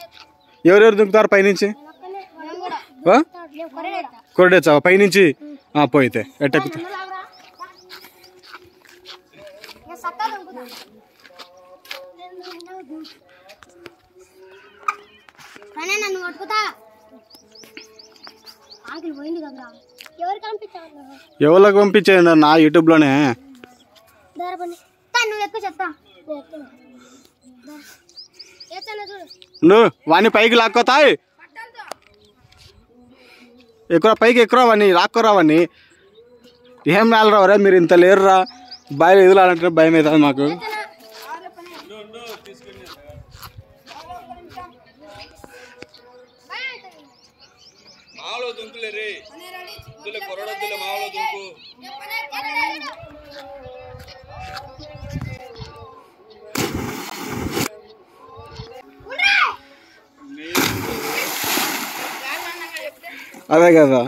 ఎవరెవరు దుంకుతారు పైనుంచి ఆ? కొరడేచ్చావా పైనుంచి ఆ, పోయితే ఎట్టెక్కుతా కానీ నన్ను పట్టుకుతా ఆంకిల్ పోయింది కదరా ఎవరు కనిపించారు ఎవరికి పంపించేయండి నా యూట్యూబ్లోనే దారపండి నువ్వు ఎక్కువ చెప్తా నేను ఎక్కువ. దా. ఏతన్నా చూడు నువ్వు వాడిని పైకి లాక్కోతాయి ఎక్కువ పైకి ఎక్కువ వాడిని లాక్కోరా వాడిని ఏం రాలరా రే మీరు ఇంత లేరురా బాయ్ ఎదులాలంటే భయం అవుతుంది మాకు అదే కదా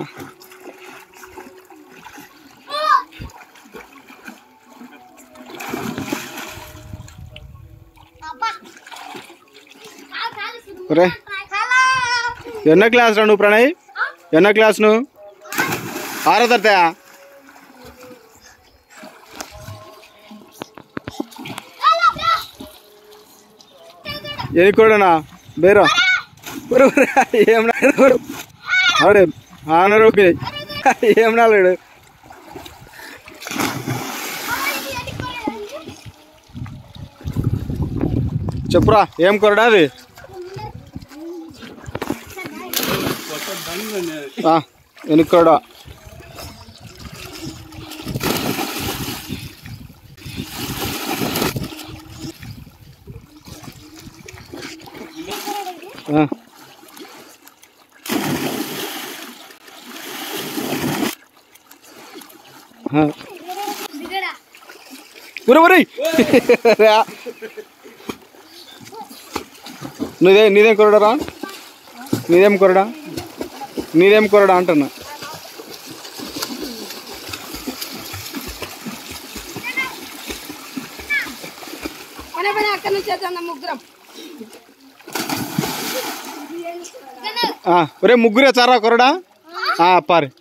అబ్బా కాదు, కాదు, చూడు. ఒరే హలో ఎన్నో క్లాస్ రా నువ్వు ప్రణయ్ ఎన్నో క్లాస్ నువ్వు ఆరో తరగతా ఎన్ని కూడానా బేరో ఒరే, ఒరే, ఏం నాడు అవుడే ఆనరు ఓకే ఏం నాలేడు చెప్పురా ఏం కొరడా అది ఆ, వెనుక్కోడా ఆ. ఆ. దిగరా ఒరే ఒరే నీదే నీదేం కొరడరా నీదేం కొరడా నీదేం కొరడా అంటున్నా పనే పని అక్కడి నుంచి చేద్దాం ముగ్గురం ఆ, ఒరే ముగ్గురే చారా కొరడా ఆ, పారి